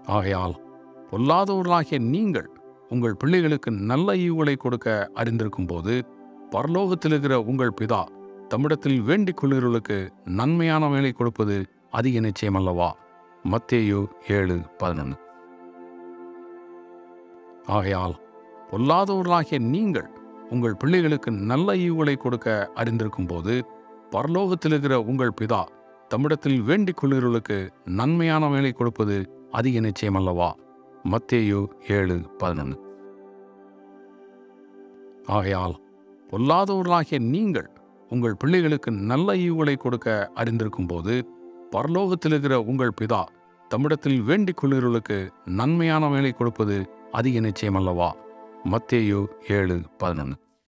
ஆகையால் பொல்லாதவர்களாகிய நீங்கள் உங்கள் பிள்ளைகளுக்கு நல்ல ஈவுகளை கொடுக்க அறிந்திருக்கும் போது பரலோகத்தில் இருக்கிற உங்கள் பிதா தம்மிடத்தில் வேண்டிக் கொள்கிறவர்களுக்கு நன்மையான வேலை கொடுப்பது அதிக நிச்சயம் அல்லவா மத்தேயு ஏழு பதினொன்று ஆகையால் பொல்லாதவர்களாகிய நீங்கள் உங்கள் பிள்ளைகளுக்கு நல்ல ஈவுகளை கொடுக்க அறிந்திருக்கும் போது பரலோகத்தில் இருக்கிற உங்கள் பிதா தம்மிடத்தில் வேண்டிக் கொள்கிறவர்களுக்கு நன்மையான வேலை கொடுப்பது அதிக நிச்சயம் அல்லவா மத்தேயு ஏழு பதினொன்று ஆகையால் பொல்லாதவர்களாகிய நீங்கள் உங்கள் பிள்ளைகளுக்கு நல்ல ஈவுகளை கொடுக்க அறிந்திருக்கும் போது பரலோகத்தில் இருக்கிற உங்கள் பிதா தம்மிடத்தில் வேண்டிக் கொள்கிறவர்களுக்கு நன்மையான வேலை கொடுப்பது அதிக நிச்சயம் அல்லவா மத்தேயு ஏழு பதினொன்று